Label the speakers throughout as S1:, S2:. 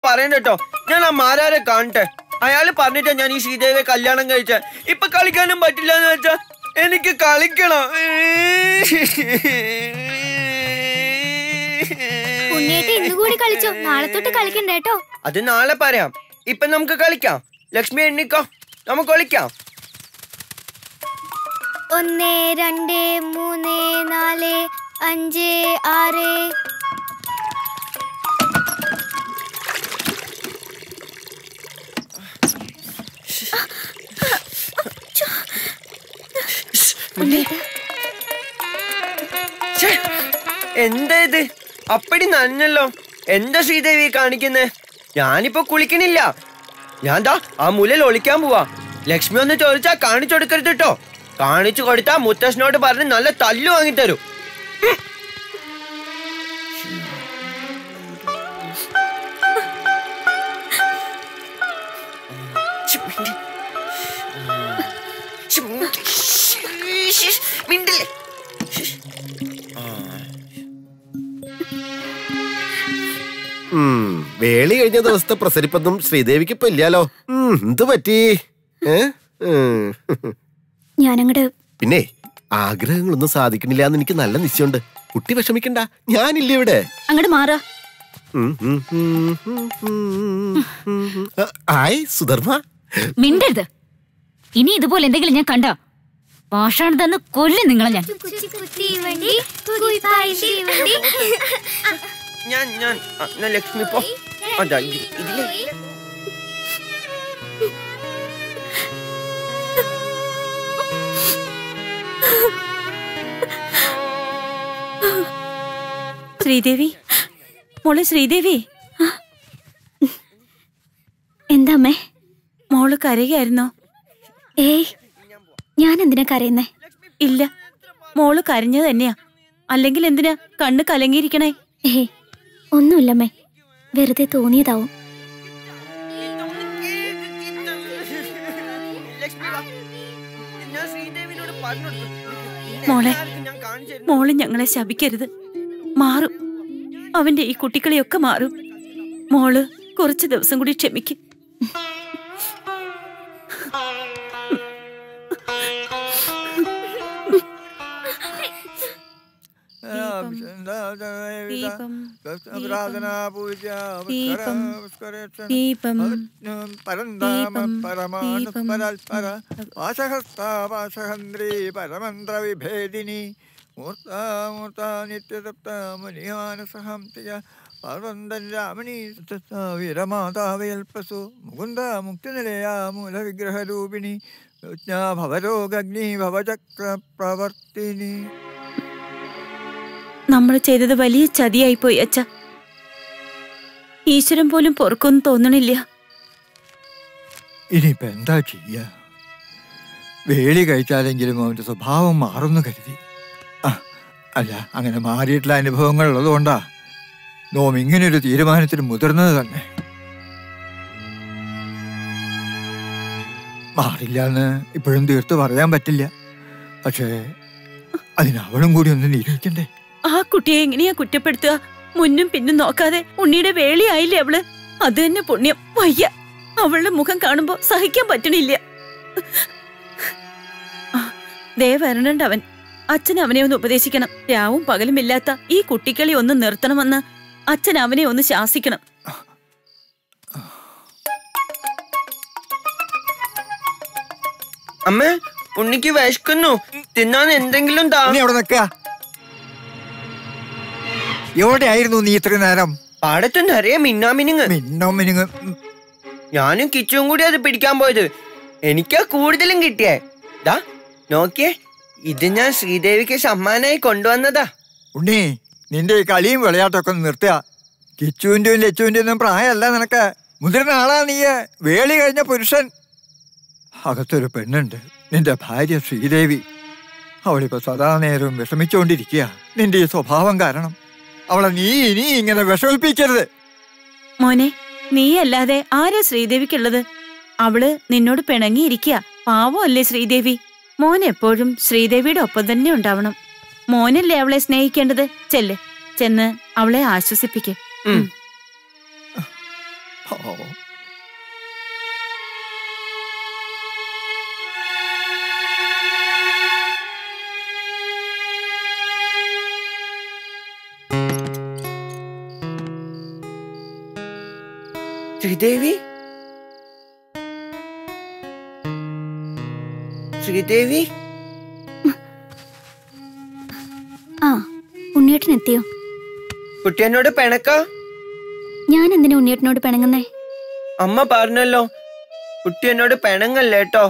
S1: പറയണ്ട കേട്ടോ ഞാൻ ആ മാരാരെ കാണട്ടെ അയാള് പറഞ്ഞിട്ടാ ഞാൻ ഈ ശ്രീദേവിയെ കല്യാണം കഴിച്ച ഇപ്പൊ കളിക്കാനും പറ്റില്ല എന്ന് വെച്ചാ എനിക്ക് കളിക്കണം
S2: ഉണ്ണിയേട്ട ഇന്ന് കൂടി കളിച്ചോ നാളെ തൊട്ട് കളിക്കണ്ട കേട്ടോ
S1: അത് നാളെ പറയാം ഇപ്പൊ നമുക്ക് കളിക്കാം ലക്ഷ്മി എണ്ണിക്കോ നമുക്ക് കളിക്കാം
S2: ഒന്ന് രണ്ട് മൂന്ന് നാല് അഞ്ച് ആറ്
S1: ഛേ, എന്താ ഇത് അപ്പടി നനഞ്ഞല്ലോ എന്താ ശ്രീദേവി കാണിക്കുന്നേ ഞാനിപ്പോ കുളിക്കണില്ല ഞാൻ ദാ ആ മുലയിൽ ഒളിക്കാൻ പോവാ ലക്ഷ്മി ഒന്ന് ചോദിച്ചാ കാണിച്ചു കൊടുക്കരുത് കേട്ടോ കാണിച്ചു കൊടുത്താ മുത്തശ്ശനോട് പറഞ്ഞ് നല്ല തല്ലു വാങ്ങിത്തരും മിണ്ടില്ലേ
S3: ഉം, വേളി കഴിഞ്ഞ ദിവസത്തെ പ്രസരിപ്പൊന്നും ശ്രീദേവിക്ക് ഇപ്പൊ ഇല്ലാലോ ഉം, എന്ത് പറ്റി ഏ ഉം.
S2: ഞാനങ്ങട്
S3: പിന്നെ ആഗ്രഹങ്ങളൊന്നും സാധിക്കണില്ല എന്ന് എനിക്ക് നല്ല നിശ്ചയമുണ്ട് കുട്ടി വിഷമിക്കണ്ട ഞാനില്ല ഇവിടെ
S2: അങ്ങോട്ട് മാറാ
S3: ഉം, ഉം, ഉം, ഉം, ഉം, ഉം. ആ, ഹായ് സുധർമ്മ
S4: മിണ്ടരുത് ഇനി ഇതുപോലെ എന്തെങ്കിലും ഞാൻ കണ്ട പാഷാണ് തന്ന് കൊല്ലും നിങ്ങളെ ഞാൻ
S1: ഞാൻ ഞാൻ ആ, എന്നാ ലക്ഷ്മി പോ അതാ ഇത് ഇതിലേ
S5: ശ്രീദേവി മോളെ ശ്രീദേവി
S2: എന്താ അമ്മേ
S5: മോള് കരയായിരുന്നോ
S2: ഏയ് ഞാൻ എന്തിനാ കരയുന്നേ
S5: ഇല്ല മോള് കരഞ്ഞത് തന്നെയാ അല്ലെങ്കിൽ എന്തിനാ കണ്ണ് കലങ്ങിയിരിക്കണേ
S2: ഏയ് ഒന്നുമില്ലമ്മേ വെറുതെ തോന്നിയതാവും
S1: ലക്ഷ്മി വാ. ഞാൻ ശ്രീദേവിനോട് പറഞ്ഞു കൊടുത്തു. പിന്നെ
S5: മോളെ,
S1: എല്ലാവർക്കും ഞാൻ കാണിച്ചു തരുന്നു.
S5: മോള് ഞങ്ങളെ ശപിക്കരുത് മാറും അവന്റെ ഈ കുട്ടിക്കളിയൊക്കെ മാറും മോള് കുറച്ച് ദിവസം കൂടി ക്ഷമിക്കും ദീപം, ദീപം, ദീപം,
S6: പരന്താമ
S5: ദീപം,
S6: പരമാണുപരൽപര
S5: ദീപം.
S6: വാസഹസ്താവാസഹന്ത്രി പരമന്ത്ര വിഭേദിനി മൂർത്താമൂർത്ത നിത്യതപ്ത മുനിമാനസഹം തിയ പാർവന്തൻ രാമണി വീരമാതാവയൽപ്പസു മുകുന്ദ മുക്തിനിലയാ മൂലവിഗ്രഹരൂപിണി ജ്ഞാ ഭവരോഗഗ്നി ഭവചക്ര പ്രവർത്തിനി
S5: നമ്മൾ ചെയ്തത് വലിയ ചതിയായിപ്പോയി അച്ഛ ഈശ്വരൻ പോലും പൊറുക്കൊന്നും തോന്നണില്ല
S6: ഇനിയിപ്പോ എന്താ ചെയ്യ വേളി കഴിച്ചാലെങ്കിലും അവന്റെ സ്വഭാവം മാറുന്നു കരുതി ആ അല്ല അങ്ങനെ മാറിയിട്ടുള്ള അനുഭവങ്ങൾ ഉള്ളതുകൊണ്ടാ നോം ഇങ്ങനൊരു തീരുമാനത്തിന് മുതിർന്നത് തന്നെ മാറില്ല എന്ന് ഇപ്പോഴും തീർത്ത് പറയാൻ പറ്റില്ല പക്ഷേ അതിന് അവളും കൂടി ഒന്ന് നിരീക്ഷിക്കണ്ടേ
S5: ആ കുട്ടിയെ എങ്ങനെയാ കുറ്റപ്പെടുത്തുക മുന്നും പിന്നും നോക്കാതെ ഉണ്ണിയുടെ വേളിയായില്ലേ അവള് അത് തന്നെ പുണ്യം വയ്യ അവളുടെ മുഖം കാണുമ്പോ സഹിക്കാൻ പറ്റണില്ല ആ, ദേ വരണുണ്ട് അവൻ അച്ഛൻ അവനെ ഒന്ന് ഉപദേശിക്കണം രാവും പകലും ഇല്ലാത്ത ഈ കുട്ടിക്കളി ഒന്ന് നിർത്തണമെന്ന് അച്ഛൻ അവനെ ഒന്ന് ശാസിക്കണം
S1: അമ്മ ഉണ്ണിക്ക് വിശക്കുന്നു തിന്നാൻ എന്തെങ്കിലും താ
S6: നീ അവിടെ നിൽക്കുക എവിടെയായിരുന്നു നീ ഇത്രയും നേരം
S1: പാടത്ത് നിറയെ മിന്നാമിനുങ്ങ്
S6: മിന്നോ മിനുങ്ങ്
S1: ഞാനും കിച്ചും കൂടി അത് പിടിക്കാൻ പോയത് എനിക്കാ കൂടുതലും കിട്ടിയേ ദാ നോക്കിയേ ഇത് ഞാൻ ശ്രീദേവിക്ക് സമ്മാനായി കൊണ്ടുവന്നതാ
S6: ഉണ്ണി നിന്റെ ഈ കളിയും വിളയാട്ടൊക്കെ ഒന്ന് നിർത്തുക കിച്ചുവിന്റെയും ലച്ചുവിന്റെയും ഒന്നും പ്രായമല്ല നിനക്ക് മുതിർന്ന ആളാ നീ വേളി കഴിഞ്ഞ പുരുഷൻ അകത്തൊരു പെണ്ണുണ്ട് നിന്റെ ഭാര്യ ശ്രീദേവി അവളിപ്പോ സദാ നേരവും വിഷമിച്ചുകൊണ്ടിരിക്കുക നിന്റെ ഈ സ്വഭാവം കാരണം അവളെ നീ ഇനി ഇങ്ങനെ വിഷമിപ്പിക്കരുത്
S5: മോനെ നീയല്ലാതെ ആരാ ശ്രീദേവിക്കുള്ളത് അവള് നിന്നോട് പിണങ്ങിയിരിക്കുക പാവമല്ലേ ശ്രീദേവി മോൻ എപ്പോഴും ശ്രീദേവിയുടെ ഒപ്പം തന്നെ ഉണ്ടാവണം മോനല്ലേ അവളെ സ്നേഹിക്കേണ്ടത് ചെല്ല് ചെന്ന് അവളെ ആശ്വസിപ്പിക്ക്
S1: ഉം.
S6: ഓ
S1: ശ്രീദേവി ശ്രീദേവി
S2: ആ ഉണ്ണിയേട്ടൻ എത്തിയോ
S1: കുട്ടി എന്നോട് പിണക്ക
S2: ഞാൻ എന്തിനാ ഉണ്ണിയേട്ടനോട് പിണങ്ങുന്നേ
S1: അമ്മ പറഞ്ഞല്ലോ കുട്ടി എന്നോട് പിണങ്ങല്ലേ കേട്ടോ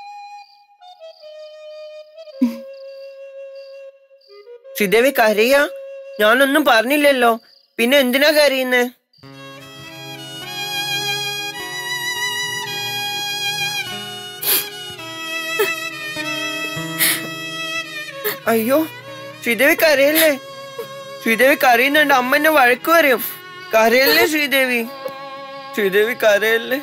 S1: ശ്രീദേവി കരയാ ഞാനൊന്നും പറഞ്ഞില്ലല്ലോ പിന്നെ എന്തിനാ കരയുന്നേ അയ്യോ ശ്രീദേവി കരയല്ലേ ശ്രീദേവി കരയുന്നുണ്ട് അമ്മ എന്നെ വഴക്ക് പറയും കരയല്ലേ ശ്രീദേവി ശ്രീദേവി കരയല്ലേ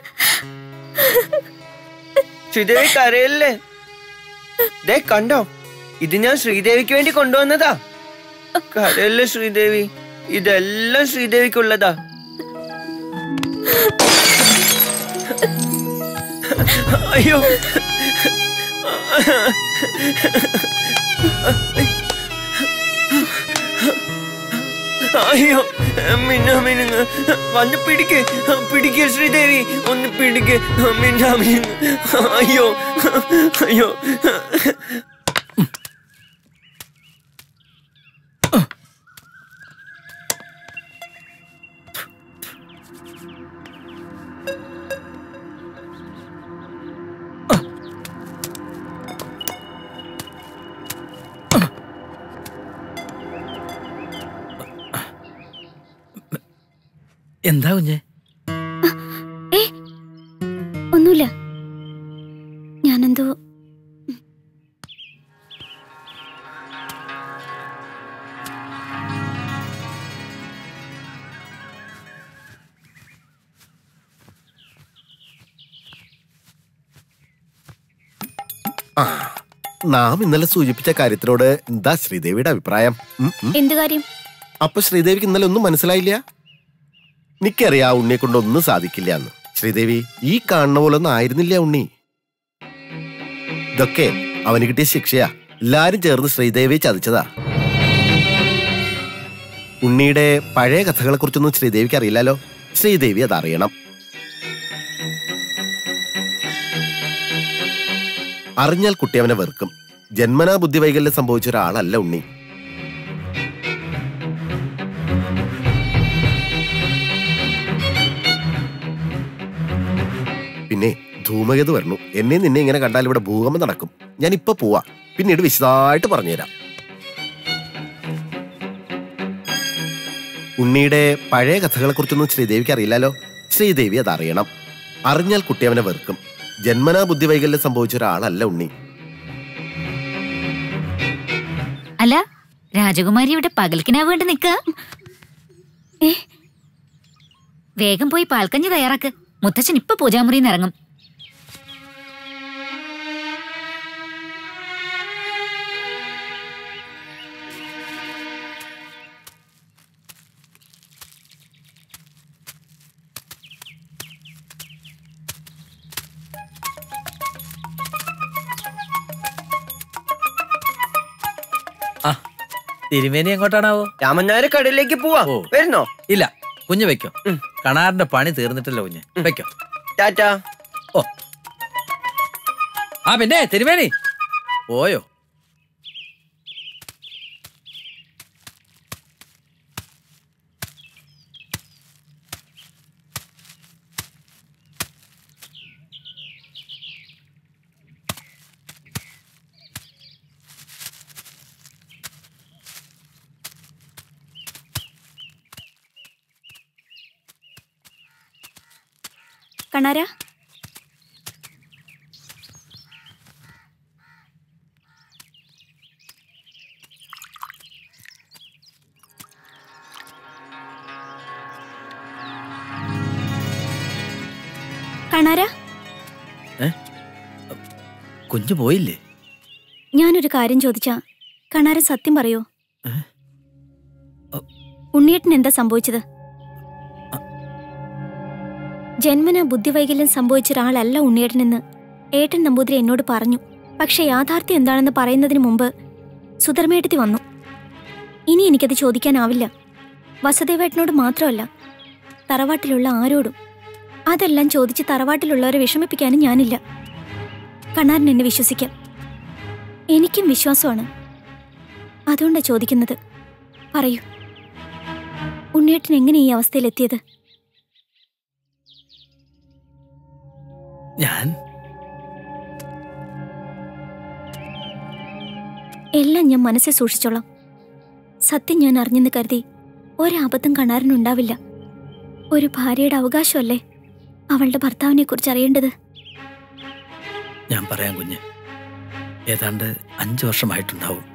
S1: ശ്രീദേവി കരയല്ലേ ദേ കണ്ടോ ഇത് ഞാൻ ശ്രീദേവിക്ക് വേണ്ടി കൊണ്ടുവന്നതാ കരയല്ലേ ശ്രീദേവി ഇതെല്ലാം ശ്രീദേവിക്കുള്ളതാ അയ്യോ അയ്യോ മിന്ന മിനുങ്ങ വന്ന് പിടിക്ക് പിടിക്ക് ശ്രീദേവി ഒന്ന് പിടിക്ക് മിന്ന മിനുങ്ങ അയ്യോ അയ്യോ
S7: എന്താ കുഞ്ഞെ
S2: ഏ ഒന്നുമില്ല ഞാനെന്തോ
S3: നാം ഇന്നലെ സൂചിപ്പിച്ച കാര്യത്തിനോട് എന്താ ശ്രീദേവിയുടെ അഭിപ്രായം ഉം, ഉം.
S2: എന്ത് കാര്യം
S3: അപ്പൊ ശ്രീദേവിക്ക് ഇന്നലെ ഒന്നും മനസ്സിലായില്ല നിക്കറിയാ ആ ഉണ്ണിയെ കൊണ്ട് ഒന്നും സാധിക്കില്ല എന്ന് ശ്രീദേവി ഈ കാണുന്ന പോലെ ഒന്നും ആയിരുന്നില്ല ഉണ്ണി ഇതൊക്കെ അവന് കിട്ടിയ ശിക്ഷയാ എല്ലാരും ചേർന്ന് ശ്രീദേവിയെ ചതിച്ചതാ ഉണ്ണിയുടെ പഴയ കഥകളെ കുറിച്ചൊന്നും ശ്രീദേവിക്ക് അറിയില്ലല്ലോ ശ്രീദേവി അതറിയണം അറിഞ്ഞാൽ കുട്ടി അവനെ വെറുക്കും ജന്മനാ ബുദ്ധിവൈകല്യം സംഭവിച്ച ഒരാളല്ല ഉണ്ണി പിന്നെ ധൂമകേതു വരണു എന്നെ നിന്നെ ഇങ്ങനെ കണ്ടാൽ ഇവിടെ ഭൂകമ്പം നടക്കും ഞാൻ ഇപ്പൊ പോവാ പിന്നീട് വിശദമായിട്ട് പറഞ്ഞുതരാം ഉണ്ണിയുടെ പഴയ കഥകളെ കുറിച്ചൊന്നും ശ്രീദേവിക്ക് അറിയില്ലല്ലോ ശ്രീദേവി അതറിയണം അറിഞ്ഞാൽ കുട്ടി അവനെ വെറുക്കും ജന്മനാ ബുദ്ധിവൈകല്യം സംഭവിച്ച ഒരാളല്ല ഉണ്ണി
S4: അല്ല രാജകുമാരി ഇവിടെ പകൽക്കിനാ വേണ്ടി നിക്ക
S2: ഏ
S4: വേഗം പോയി പാൽക്കഞ്ഞി തയ്യാറാക്ക് മുത്തച്ഛൻ ഇപ്പൊ പൂജാമുറിയിൽ ഇറങ്ങും
S7: ആ തിരുമേനി എങ്ങോട്ടാണാവോ
S1: രാമനായർ കടയിലേക്ക് പോവാ
S7: ഓ.
S1: വരുന്നോ
S7: ഇല്ല കുഞ്ഞ് വെക്കോ
S1: ഉം.
S7: കണാറിന്റെ പണി തീർന്നിട്ടില്ല കുഞ്ഞ് വെക്കോ
S1: ടാറ്റാ
S7: ഓ ആ പിന്നെ തിരുമേനി പോയോ
S2: കണാര കണാര
S7: കുഞ്ഞു പോയില്ലേ
S2: ഞാനൊരു കാര്യം ചോദിച്ചാ കണാര സത്യം പറയോ
S7: ഏ? അ-
S2: ഉണ്ണിയേട്ടൻ എന്താ സംഭവിച്ചത് ജന്മന ബുദ്ധിവൈകല്യം സംഭവിച്ച ഒരാളല്ല ഉണ്ണിയേട്ടനെന്ന് ഏട്ടൻ നമ്പൂതിരി എന്നോട് പറഞ്ഞു പക്ഷെ യാഥാർത്ഥ്യം എന്താണെന്ന് പറയുന്നതിന് മുമ്പ് സുധർമ്മേട്ടത്തി വന്നു ഇനി എനിക്കത് ചോദിക്കാനാവില്ല വസുദേവേട്ടനോട് മാത്രമല്ല തറവാട്ടിലുള്ള ആരോടും അതെല്ലാം ചോദിച്ച് തറവാട്ടിലുള്ളവരെ വിഷമിപ്പിക്കാനും ഞാനില്ല കണ്ണാരൻ എന്നെ വിശ്വസിക്കാം എനിക്കും വിശ്വാസമാണ് അതുകൊണ്ടാണ് ചോദിക്കുന്നത് പറയൂ ഉണ്ണിയേട്ടൻ എങ്ങനെ ഈ അവസ്ഥയിലെത്തിയത്
S7: ഞാൻ
S2: എല്ലാം ഞാൻ മനസ്സിൽ സൂക്ഷിച്ചോളാം സത്യം ഞാൻ അറിഞ്ഞെന്ന് കരുതി ഒരബദ്ധം കണ്ണാരനുണ്ടാവില്ല ഒരു ഭാര്യയുടെ അവകാശമല്ലേ അവളുടെ ഭർത്താവിനെ കുറിച്ച് അറിയേണ്ടത്
S7: ഞാൻ പറയാം കുഞ്ഞ് ഏതാണ്ട് അഞ്ചു വർഷമായിട്ടുണ്ടാവും